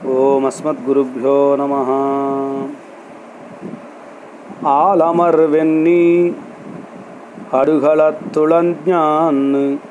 ఓమస్మద్గురుభ్యో నమ ஆலமர் வெண்ணி அடுகளத்துளஞ்ஞான்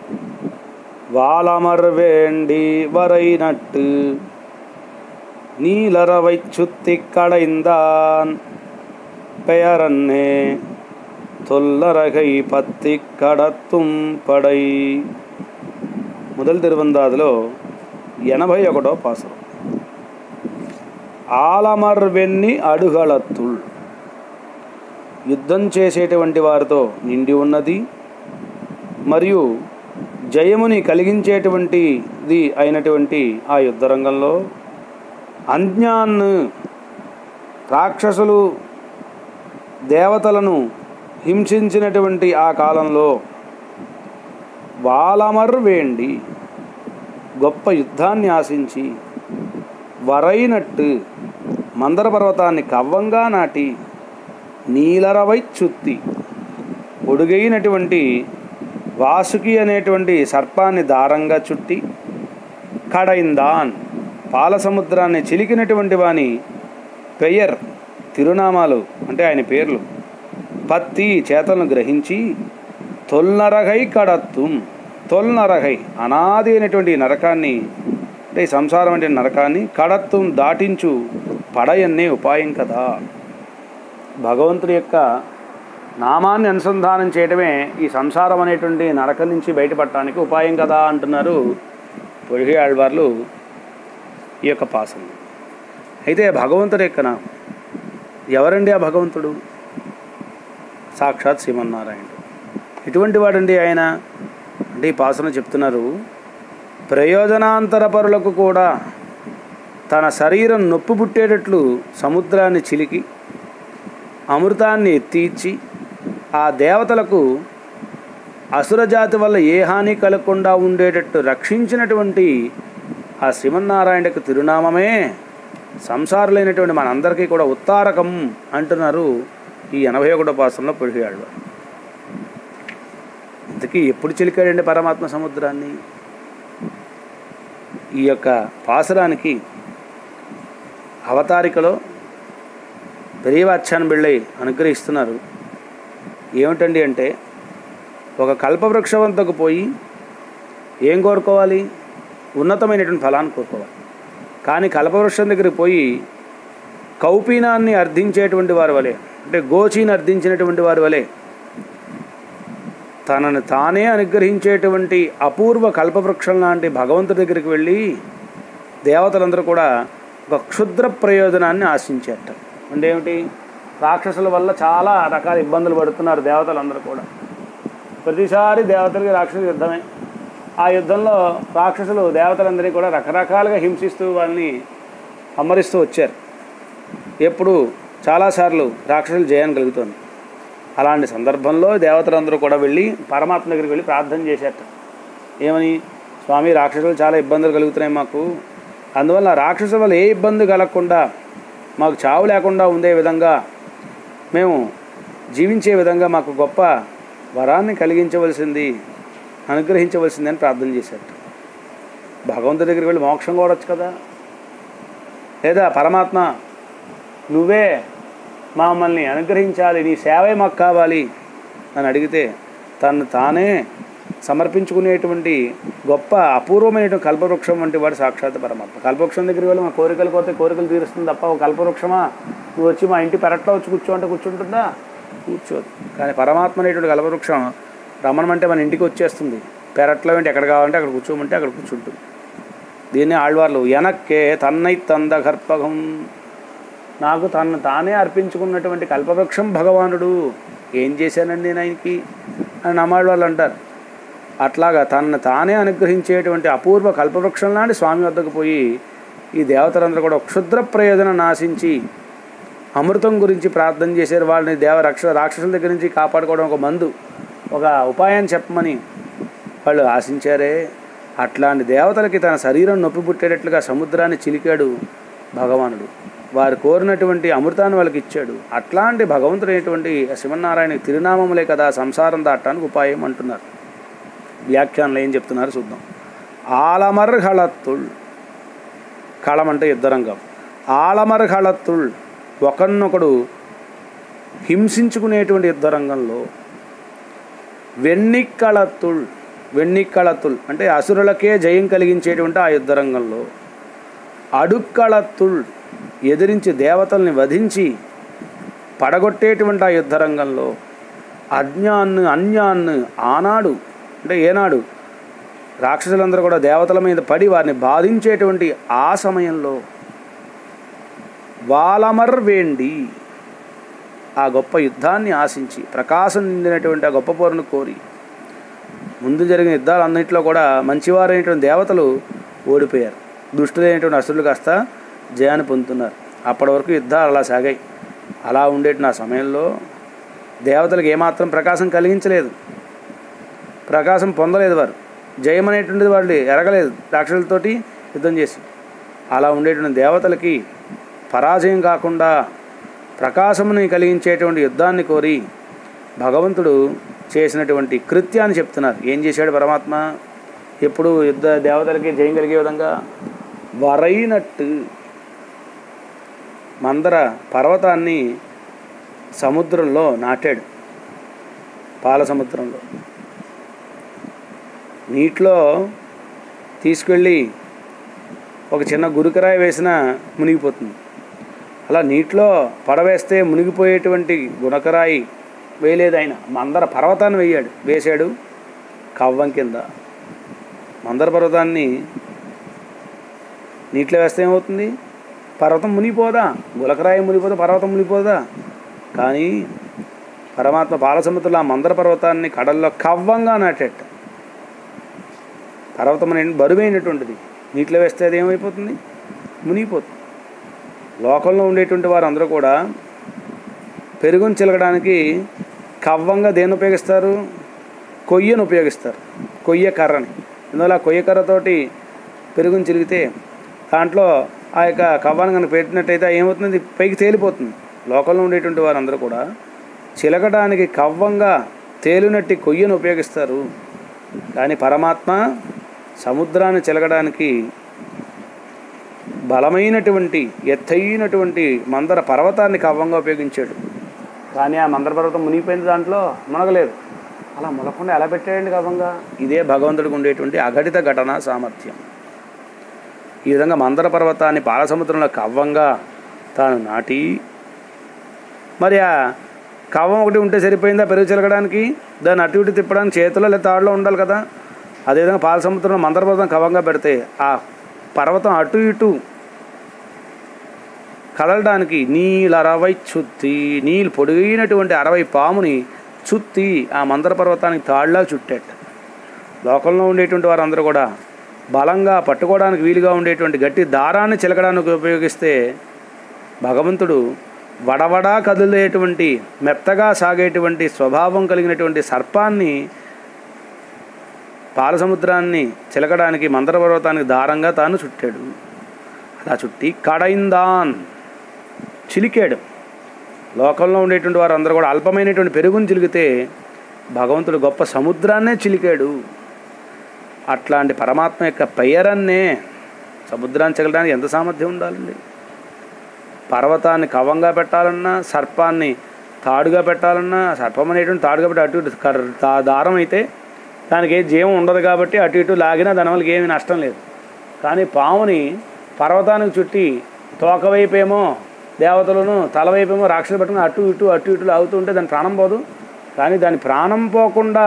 வாலமர் வேண்டி வரை நட்டு நீலரவைச் சுத்திக் கடைந்தான் பெயரன்னே தொல்லரகை பத்திக் கடத்தும் పడై మొదలు తిరువందాదిలో ఎనభై ఒకటో పాసరం ఆలమర్ వెన్ని అడుగలత్తుల్ యుద్ధం చేసేటువంటి వారితో నిండి ఉన్నది మరియు జయముని కలిగించేటువంటిది అయినటువంటి ఆ యుద్ధ రంగంలో అంజ్ఞాన్ రాక్షసులు దేవతలను హింసించినటువంటి ఆ కాలంలో వాలమర్ వేండి గొప్ప యుద్ధాన్ని ఆశించి వరైనట్టు మందర పర్వతాన్ని కవ్వంగా నాటి నీలరవై చుత్తి పొడుగైనటువంటి వాసుకి అనేటువంటి సర్పాన్ని దారంగా చుట్టి కడైందాన్ పాల సముద్రాన్ని చిలికినటువంటి వాని పెయర్ తిరునామాలు అంటే ఆయన పేర్లు పత్తి చేతలను గ్రహించి తొల్నరగై కడత్తుం తొల్నరగై అనాది అయినటువంటి నరకాన్ని అంటే ఈ సంసారం అంటే నరకాన్ని కడత్తుం దాటించు పడయన్నే ఉపాయం కదా భగవంతుడి యొక్క నామాన్ని అనుసంధానం చేయడమే ఈ సంసారం అనేటువంటి నరకం నుంచి బయటపడటానికి ఉపాయం కదా అంటున్నారు పొడిగి ఆళ్వార్లు ఈ యొక్క పాసం అయితే భగవంతుడి యొక్క నామం ఎవరండి ఆ భగవంతుడు సాక్షాత్ శ్రీమన్నారాయణుడు ఎటువంటి వాడండి ఆయన అంటే ఈ పాసన చెప్తున్నారు ప్రయోజనాంతరపరులకు కూడా తన శరీరం నొప్పి పుట్టేటట్లు సముద్రాన్ని చిలికి అమృతాన్ని ఎత్తిచ్చి ఆ దేవతలకు అసురజాతి వల్ల ఏ హాని కలగకుండా ఉండేటట్టు రక్షించినటువంటి ఆ శ్రీమన్నారాయణకు తిరునామమే సంసారులైనటువంటి మనందరికీ కూడా ఉత్తారకం అంటున్నారు ఈ ఎనభై ఒకటో పాసంలో పొడిగాడు ఇంతకీ ఎప్పుడు చిలికాడండి పరమాత్మ సముద్రాన్ని ఈ యొక్క పాసరానికి అవతారికలో పెరియవాచ్యాన్ని బిళ్ళై అనుగ్రహిస్తున్నారు ఏమిటండి అంటే ఒక కల్పవృక్షవంతకు పోయి ఏం కోరుకోవాలి ఉన్నతమైనటువంటి ఫలాన్ని కోరుకోవాలి కానీ కల్పవృక్షం దగ్గరికి పోయి కౌపీనాన్ని అర్థించేటువంటి వారి వలె అంటే గోచీని అర్థించినటువంటి వారి వలె తనను తానే అనుగ్రహించేటువంటి అపూర్వ కల్పవృక్షం లాంటి భగవంతుడి దగ్గరికి వెళ్ళి దేవతలందరూ కూడా ఒక క్షుద్ర ప్రయోజనాన్ని ఆశించేట అంటే ఏమిటి రాక్షసుల వల్ల చాలా రకాల ఇబ్బందులు పడుతున్నారు దేవతలందరూ కూడా ప్రతిసారి దేవతలకి రాక్షసుల యుద్ధమే ఆ యుద్ధంలో రాక్షసులు దేవతలందరినీ కూడా రకరకాలుగా హింసిస్తూ వాళ్ళని అమ్మరిస్తూ వచ్చారు ఎప్పుడు చాలాసార్లు రాక్షసులు జయాన్ని కలుగుతుంది అలాంటి సందర్భంలో దేవతలందరూ కూడా వెళ్ళి పరమాత్మ దగ్గరికి వెళ్ళి ప్రార్థన చేశారట ఏమని స్వామి రాక్షసులు చాలా ఇబ్బందులు కలుగుతున్నాయి మాకు అందువల్ల రాక్షసుల వల్ల ఏ ఇబ్బంది కలగకుండా మాకు చావు లేకుండా ఉండే విధంగా మేము జీవించే విధంగా మాకు గొప్ప వరాన్ని కలిగించవలసింది అనుగ్రహించవలసింది అని ప్రార్థన చేశారట భగవంతుడి దగ్గరికి వెళ్ళి మోక్షం కోరచ్చు కదా లేదా పరమాత్మ నువ్వే మమ్మల్ని అనుగ్రహించాలి నీ సేవే మాకు కావాలి అని అడిగితే తను తానే సమర్పించుకునేటువంటి గొప్ప అపూర్వమైనటువంటి కల్పవృక్షం వంటి వాడు సాక్షాత్ పరమాత్మ కల్పవృక్షం దగ్గరికి వెళ్ళి మా కోరికలు కోతే కోరికలు తీరుస్తుంది తప్ప ఒక కల్పవృక్షమా నువ్వు వచ్చి మా ఇంటి పెరట్లో వచ్చి కూర్చో అంటే కూర్చుంటుందా కూర్చోదు కానీ పరమాత్మ అనేటువంటి కల్పవృక్షం రమణమంటే మన ఇంటికి వచ్చేస్తుంది పెరట్లో ఏంటి ఎక్కడ కావాలంటే అక్కడ కూర్చోమంటే అక్కడ కూర్చుంటుంది దీన్ని ఆళ్వార్లు వెనక్కే తన్నై తంద గర్భగం నాకు తను తానే అర్పించుకున్నటువంటి కల్పవృక్షం భగవానుడు ఏం చేశానండి నేను ఆయనకి అని నమ్మాడు వాళ్ళు అంటారు అట్లాగా తనను తానే అనుగ్రహించేటువంటి అపూర్వ కల్పవృక్షం లాంటి స్వామి వద్దకు పోయి ఈ దేవతలందరూ కూడా క్షుద్ర ప్రయోజనం నాశించి అమృతం గురించి ప్రార్థన చేశారు వాళ్ళని దేవ రక్ష రాక్షసుల దగ్గర నుంచి కాపాడుకోవడం ఒక మందు ఒక ఉపాయం చెప్పమని వాళ్ళు ఆశించారే అట్లాంటి దేవతలకి తన శరీరం నొప్పి పుట్టేటట్లుగా సముద్రాన్ని చిలికాడు భగవానుడు వారు కోరినటువంటి అమృతాన్ని వాళ్ళకి ఇచ్చాడు అట్లాంటి భగవంతుడైనటువంటి శివనారాయణ తిరునామములే కదా సంసారం దాటానికి ఉపాయం అంటున్నారు వ్యాఖ్యానంలో ఏం చెప్తున్నారు చూద్దాం ఆలమర్హళత్తుల్ కళం అంటే యుద్ధరంగం ఆలమర కళత్తుల్ ఒకరినొకడు హింసించుకునేటువంటి యుద్ధరంగంలో వెన్నిక్కళత్తుల్ వెన్నిక్కళత్తుల్ అంటే అసురులకే జయం కలిగించేటువంటి ఆ యుద్ధరంగంలో అడుక్కళత్తుల్ ఎదిరించి దేవతల్ని వధించి పడగొట్టేటువంటి ఆ యుద్ధరంగంలో అజ్ఞాన్ని అన్యాన్ని ఆనాడు అంటే ఏనాడు రాక్షసులందరూ కూడా దేవతల మీద పడి వారిని బాధించేటువంటి ఆ సమయంలో వాలమర్ వేండి ఆ గొప్ప యుద్ధాన్ని ఆశించి ప్రకాశం నిండినటువంటి ఆ గొప్ప పోరును కోరి ముందు జరిగిన యుద్ధాలన్నింటిలో కూడా మంచివారైనటువంటి దేవతలు ఓడిపోయారు దుష్టులైనటువంటి అసురులు కాస్త జయాన్ని పొందుతున్నారు అప్పటి వరకు యుద్ధాలు అలా సాగాయి అలా ఉండేటి నా సమయంలో దేవతలకు ఏమాత్రం ప్రకాశం కలిగించలేదు ప్రకాశం పొందలేదు వారు జయం అనేటువంటిది వాళ్ళు ఎరగలేదు రాక్షసులతోటి యుద్ధం చేసి అలా ఉండేటువంటి దేవతలకి పరాజయం కాకుండా ప్రకాశముని కలిగించేటువంటి యుద్ధాన్ని కోరి భగవంతుడు చేసినటువంటి కృత్యాన్ని చెప్తున్నారు ఏం చేశాడు పరమాత్మ ఎప్పుడు యుద్ధ దేవతలకి జయం కలిగే విధంగా వరైనట్టు మందర పర్వతాన్ని సముద్రంలో నాటాడు పాల సముద్రంలో నీటిలో తీసుకెళ్ళి ఒక చిన్న గురుకరాయి వేసినా మునిగిపోతుంది అలా నీటిలో పడవేస్తే మునిగిపోయేటువంటి గుణకరాయి వేయలేదు ఆయన మందర పర్వతాన్ని వేయాడు వేశాడు కవ్వం కింద మందర పర్వతాన్ని నీటిలో వేస్తే ఏమవుతుంది పర్వతం మునిగిపోదా గులకరాయి మునిగిపోదా పర్వతం మునిగిపోదా కానీ పరమాత్మ బాలసముద్రంలో ఆ మందర పర్వతాన్ని కడల్లో కవ్వంగా నాటేట పర్వతం అనేది బరువైనటువంటిది నీటిలో వేస్తే అది ఏమైపోతుంది మునిగిపోతుంది లోకంలో ఉండేటువంటి వారందరూ కూడా పెరుగుని చిలకడానికి కవ్వంగా దేన్ని ఉపయోగిస్తారు కొయ్యను ఉపయోగిస్తారు కొయ్య కర్రని అందువల్ల ఆ కొయ్య కర్రతోటి పెరుగుని చిలిగితే దాంట్లో ఆ యొక్క కవ్వాన్ని కనుక పెట్టినట్టయితే అది ఏమవుతుంది పైకి తేలిపోతుంది లోకంలో ఉండేటువంటి వారందరూ కూడా చిలకడానికి కవ్వంగా తేలినట్టి కొయ్యను ఉపయోగిస్తారు కానీ పరమాత్మ సముద్రాన్ని చిలకడానికి బలమైనటువంటి ఎత్తైనటువంటి మందర పర్వతాన్ని కవ్వంగా ఉపయోగించాడు కానీ ఆ మందర పర్వతం మునిగిపోయిన దాంట్లో మునగలేదు అలా మునగకుండా ఎలా పెట్టాడండి కవ్వంగా ఇదే భగవంతుడికి ఉండేటువంటి అఘటిత ఘటన సామర్థ్యం ఈ విధంగా మందర పర్వతాన్ని పాలసముద్రంలో కవ్వంగా తాను నాటి మరి ఆ కవ్వం ఒకటి ఉంటే సరిపోయిందా పెరుగు చిలకడానికి దాన్ని అటు ఇటు తిప్పడానికి చేతిలో లేదా తాడులో ఉండాలి కదా అదేవిధంగా పాల సముద్రంలో మందర పర్వతం కవ్వంగా పెడితే ఆ పర్వతం అటు ఇటు కదలడానికి నీళ్ళు అరవై చుత్తి నీళ్ళు పొడిగినటువంటి అరవై పాముని చుత్తి ఆ మందర పర్వతానికి తాళ్ళలా చుట్టాట లోకంలో ఉండేటువంటి వారందరూ కూడా బలంగా పట్టుకోవడానికి వీలుగా ఉండేటువంటి గట్టి దారాన్ని చిలకడానికి ఉపయోగిస్తే భగవంతుడు వడవడా కదిలేటువంటి మెత్తగా సాగేటువంటి స్వభావం కలిగినటువంటి సర్పాన్ని పాలసముద్రాన్ని చిలకడానికి మందర పర్వతానికి దారంగా తాను చుట్టాడు అలా చుట్టి కడైందాన్ చిలికాడు లోకంలో ఉండేటువంటి వారు అందరూ కూడా అల్పమైనటువంటి పెరుగుని చిలికితే భగవంతుడు గొప్ప సముద్రాన్నే చిలికాడు అట్లాంటి పరమాత్మ యొక్క పెయరన్నే సముద్రాన్ని చిలకడానికి ఎంత సామర్థ్యం ఉండాలండి పర్వతాన్ని కవంగా పెట్టాలన్నా సర్పాన్ని తాడుగా పెట్టాలన్నా సర్పం అనేటువంటి తాడుగా పెట్టి అటు ఇటు కర్ర దా- దారం అయితే దానికి ఏ జీవం ఉండదు కాబట్టి అటు ఇటు లాగినా దానివల్ల ఏమీ నష్టం లేదు కానీ పాముని పర్వతానికి చుట్టి తోక వైపేమో దేవతలను తల వైపేమో రాక్షసులు పట్టుకుని అటు ఇటు అటు ఇటు లాగుతూ ఉంటే దాని ప్రాణం పోదు కానీ దాని ప్రాణం పోకుండా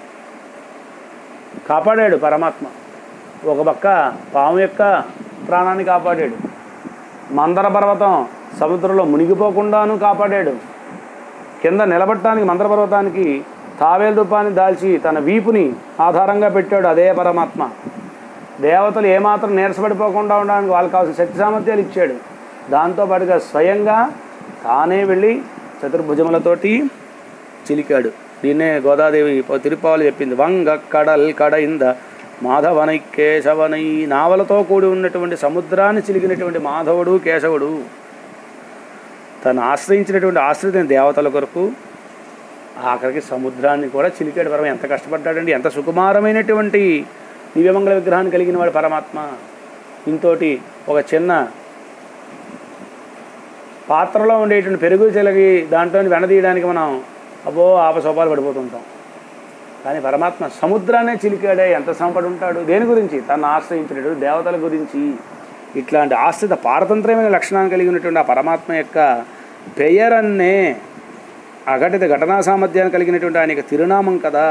కాపాడాడు పరమాత్మ ఒక పక్క పాము యొక్క ప్రాణాన్ని కాపాడాడు మందర పర్వతం సముద్రంలో మునిగిపోకుండాను కాపాడాడు కింద నిలబడటానికి మందర పర్వతానికి తావేలు రూపాన్ని దాల్చి తన వీపుని ఆధారంగా పెట్టాడు అదే పరమాత్మ దేవతలు ఏమాత్రం నీరసపడిపోకుండా ఉండడానికి వాళ్ళకి కావాల్సిన శక్తి సామర్థ్యాలు ఇచ్చాడు దాంతోపాటుగా స్వయంగా తానే వెళ్ళి చతుర్భుజములతోటి చిలికాడు దీన్నే గోదాదేవి ప- తిరుపాలు చెప్పింది వంగ కడల్ కడయింద మాధవనై కేశవనై నావలతో కూడి ఉన్నటువంటి సముద్రాన్ని చిలికినటువంటి మాధవుడు కేశవుడు తను ఆశ్రయించినటువంటి ఆశ్రిత దేవతల కొరకు ఆఖరికి సముద్రాన్ని కూడా చిలికాడు పరమ ఎంత కష్టపడ్డాడండి ఎంత సుకుమారమైనటువంటి దివ్యమంగళ విగ్రహాన్ని కలిగిన వాడు పరమాత్మ ఇంతోటి ఒక చిన్న పాత్రలో ఉండేటువంటి పెరుగు చిలకి దాంట్లో వెనదీయడానికి మనం అబ్బో ఆపసోపాలు పడిపోతుంటాం కానీ పరమాత్మ సముద్రాన్నే చిలికాడే ఎంత శ్రమపడి ఉంటాడు దేని గురించి తను ఆశ్రయించినట్టు దేవతల గురించి ఇట్లాంటి ఆశ్రిత పారతంత్రమైన లక్షణాన్ని కలిగి ఉన్నటువంటి ఆ పరమాత్మ యొక్క పెయరన్నే అఘటిత ఘటనా సామర్థ్యాన్ని కలిగినటువంటి ఆయన యొక్క తిరునామం కదా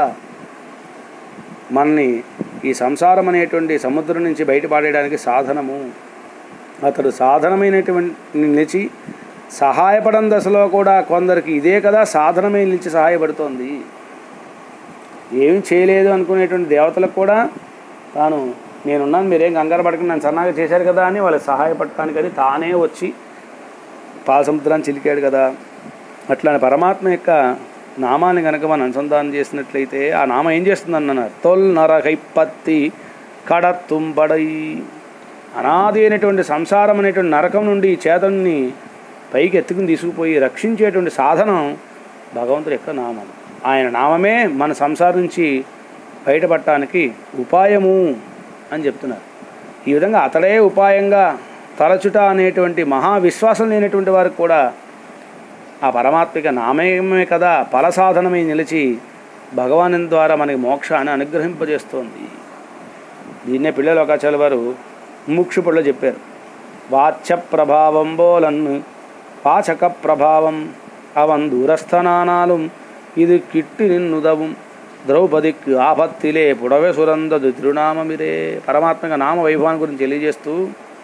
మనని ఈ సంసారం అనేటువంటి సముద్రం నుంచి బయటపడేయడానికి సాధనము అతడు సాధనమైనటువంటి నిలిచి సహాయపడని దశలో కూడా కొందరికి ఇదే కదా సాధనమై నిలిచి సహాయపడుతోంది ఏమి చేయలేదు అనుకునేటువంటి దేవతలకు కూడా తాను నేనున్నాను మీరేం కంగారు పడకుండా నన్ను సన్నాగా చేశారు కదా అని వాళ్ళకి సహాయపడటానికి అని తానే వచ్చి పాల సముద్రాన్ని చిలికాడు కదా అట్లానే పరమాత్మ యొక్క నామాన్ని కనుక మనం అనుసంధానం చేసినట్లయితే ఆ నామం ఏం చేస్తుంది అన్నారు తొల్ నరకైపత్తి కడతుంబడై అనాది అయినటువంటి సంసారం అనేటువంటి నరకం నుండి ఈ చేతన్ని పైకి ఎత్తుకుని తీసుకుపోయి రక్షించేటువంటి సాధనం భగవంతుడి యొక్క నామం ఆయన నామమే మన సంసారం నుంచి బయటపడటానికి ఉపాయము అని చెప్తున్నారు ఈ విధంగా అతడే ఉపాయంగా తలచుట అనేటువంటి మహా విశ్వాసం లేనటువంటి వారికి కూడా ఆ పరమాత్మిక నామయమే కదా ఫల సాధనమై నిలిచి భగవాను ద్వారా మనకి మోక్షాన్ని అనుగ్రహింపజేస్తోంది దీన్నే పిల్లలోకాచార్య వారు ముక్షుపుల్లో చెప్పారు వాచ్య ప్రభావం బోలన్ను వాచక ప్రభావం అవన్ దూరస్థనానాலும் ఇది కిట్టి నిన్నుదவும் ద్రౌపదికి ఆపత్తిలే పుడవే సురందదు తిరునామమిరే పరమాత్మక నామ వైభవాన్ని గురించి తెలియజేస్తూ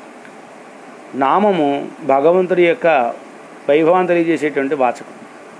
నామము భగవంతుడి యొక్క వైభవాన్ని తెలియజేసేటువంటి వాచకం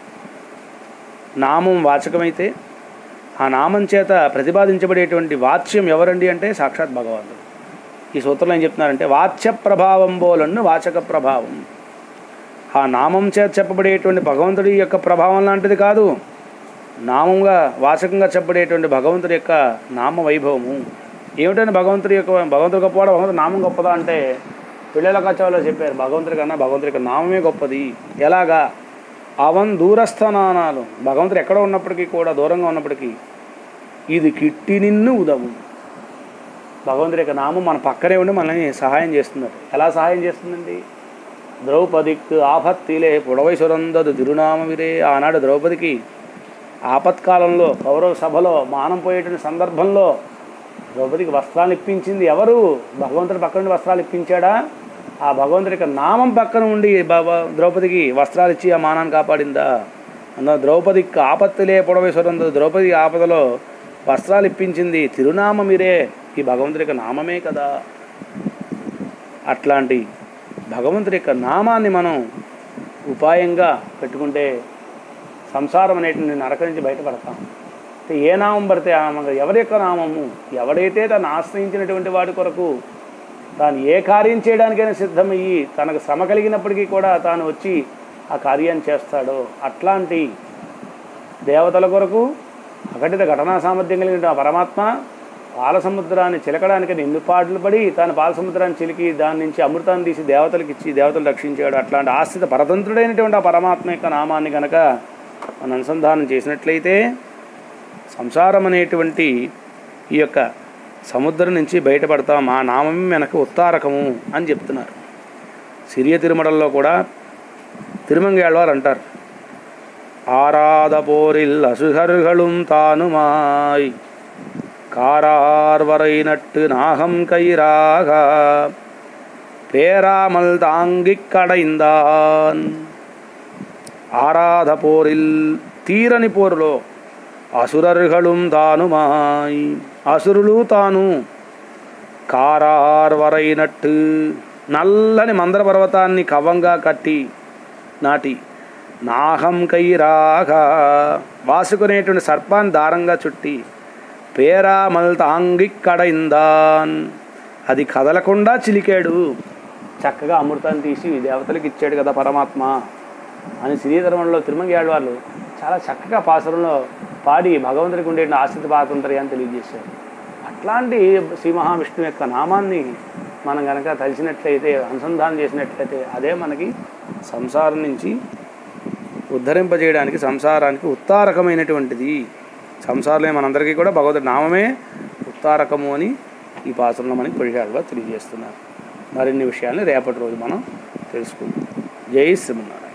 నామం వాచకమైతే ఆ నామం చేత ప్రతిపాదించబడేటువంటి వాచ్యం ఎవరండి అంటే సాక్షాత్ భగవంతుడు ఈ సూత్రంలో ఏం చెప్తున్నారంటే వాచ్య ప్రభావం బోలన్ను వాచక ప్రభావం ఆ నామం చేత చెప్పబడేటువంటి భగవంతుడి యొక్క ప్రభావం లాంటిది కాదు నామంగా వాచకంగా చెప్పబడేటువంటి భగవంతుడి యొక్క నామ వైభవము ఏమిటని భగవంతుడి యొక్క భగవంతుడి గొప్పవాడు భగవంతుడి నామం గొప్పదా అంటే పిల్లల కచ్చవాళ్ళు చెప్పారు భగవంతుడి కన్నా భగవంతుడి యొక్క నామమే గొప్పది ఎలాగా అవన్ దూరస్థనానాలు భగవంతుడు ఎక్కడ ఉన్నప్పటికీ కూడా దూరంగా ఉన్నప్పటికీ ఇది కిట్టి నిన్ను ఉదవు భగవంతుడి యొక్క నామం మన పక్కనే ఉండి మనల్ని సహాయం చేస్తున్నది ఎలా సహాయం చేస్తుందండి ద్రౌపదిక్ ఆపత్తిలే పొడవైశ్వరందదు తిరునామవిరే ఆనాడు ద్రౌపదికి ఆపత్కాలంలో కౌరవ సభలో మానం పోయేటువంటి సందర్భంలో ద్రౌపదికి వస్త్రాలు ఇప్పించింది ఎవరు భగవంతుడి పక్క నుండి వస్త్రాలు ఇప్పించాడా ఆ భగవంతుడి యొక్క నామం పక్కన ఉండి బాబా ద్రౌపదికి వస్త్రాలు ఇచ్చి ఆ మానాన్ని కాపాడిందా అన్న ద్రౌపదికి ఆపత్తిలే పొడవేశ్వరంతో ద్రౌపది ఆపదలో వస్త్రాలు ఇప్పించింది తిరునామమిరే ఈ భగవంతుడి యొక్క నామమే కదా అట్లాంటి భగవంతుడి యొక్క నామాన్ని మనం ఉపాయంగా పెట్టుకుంటే సంసారం అనేటువంటి నరక నుంచి బయటపడతాం అంటే ఏ నామం పడితే ఆ నామం కాదు. ఎవరి యొక్క నామము ఎవడైతే తను ఆశ్రయించినటువంటి వాడి కొరకు తాను ఏ కార్యం చేయడానికైనా సిద్ధమయ్యి తనకు శ్రమ కలిగినప్పటికీ కూడా తాను వచ్చి ఆ కార్యాన్ని చేస్తాడో అట్లాంటి దేవతల కొరకు అఘటిత ఘటనా సామర్థ్యం కలిగిన ఆ పరమాత్మ పాల సముద్రాన్ని చిలకడానికి ఎన్ని పాటలు పడి తాను పాల సముద్రాన్ని చిలికి దాని నుంచి అమృతాన్ని తీసి దేవతలకు ఇచ్చి దేవతలు రక్షించాడు అట్లాంటి ఆశ్రిత పరతంత్రుడైనటువంటి ఆ పరమాత్మ యొక్క నామాన్ని కనుక మనం అనుసంధానం చేసినట్లయితే సంసారం అనేటువంటి ఈ యొక్క సముద్రం నుంచి బయటపడతాం ఆ నామమే మనకు ఉత్తారకము అని చెప్తున్నారు సిరియ తిరుమలలో కూడా తిరుమంగేళ్వారు అంటారు ஆராத போரில் அசுகர்களும் தானுமாய் காரார்வரை நட்டு நாகம் கயிறாக பேராமல் தாங்கிக் கடைந்தான் ஆராத போரில் తీరని పోరులో అసురర్హళుం తానుమాయ్ అసురులు తాను కారార్వరైనట్టు నల్లని మందర పర్వతాన్ని కవంగా కట్టి నాటి నాహం కైరాగా వాసుకునేటువంటి సర్పాన్ని దారంగా చుట్టి పేరామల్ తాంగిక్కడైందాన్ అది కదలకుండా చిలికాడు చక్కగా అమృతాన్ని తీసి దేవతలకు ఇచ్చాడు కదా పరమాత్మ అని శ్రీధర్మంలో తిరుమంగేడు వాళ్ళు చాలా చక్కగా పాసరంలో పాడి భగవంతుడికి ఉండే ఆశ్రిత పాతంత్ర్యాన్ని తెలియజేశారు అట్లాంటి శ్రీ మహావిష్ణువు యొక్క నామాన్ని మనం కనుక తలిసినట్లయితే అనుసంధానం చేసినట్లయితే అదే మనకి సంసారం నుంచి ఉద్ధరింపజేయడానికి సంసారానికి ఉత్తారకమైనటువంటిది సంసారంలో మనందరికీ కూడా భగవతుడి నామమే ఉత్తారకము అని ఈ పాత్రలో మనకి పొడిగాడుగా తెలియజేస్తున్నారు మరిన్ని విషయాల్ని రేపటి రోజు మనం తెలుసుకుందాం జై శ్రీమన్నారాయణ